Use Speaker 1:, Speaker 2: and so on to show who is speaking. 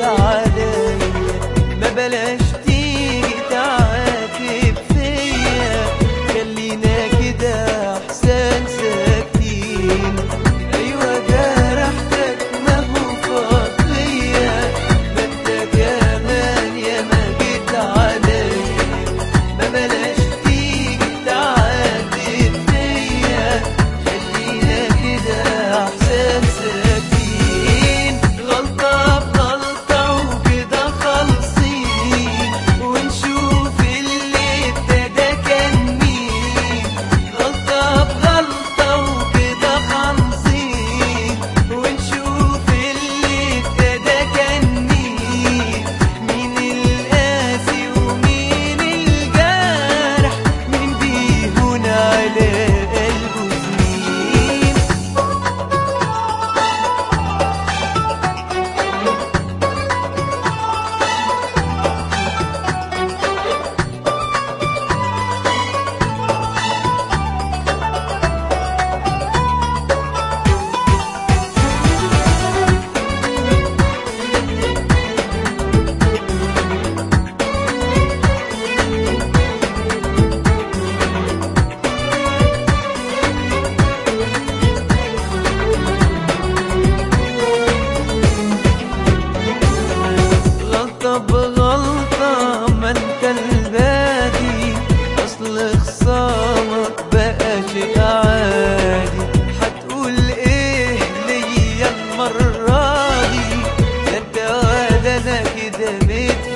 Speaker 1: عليا ما بلاش تيجي تعاتب فيا خلينا كده احسن ساكتين ايوه جرحتك ما هو فاضية ما انت كمان يا ما جيت عليا ما بلاش تيجي تعاتب فيا خلينا كده احسن ساكتين غلطة بغلطة وكده خالصين ونشوف اللي ابتدى كان مين غلطة بغلطة وكده خالصين ونشوف اللي ابتدى كان مين مين القاسي ومين الجارح مين بيهون على قلبه سنين غلطة بغلطة ما انت البادي اصل خصامك بقى شيء عادي هتقول ايه ليا المرة دي ده انت ولا انا كده متفقين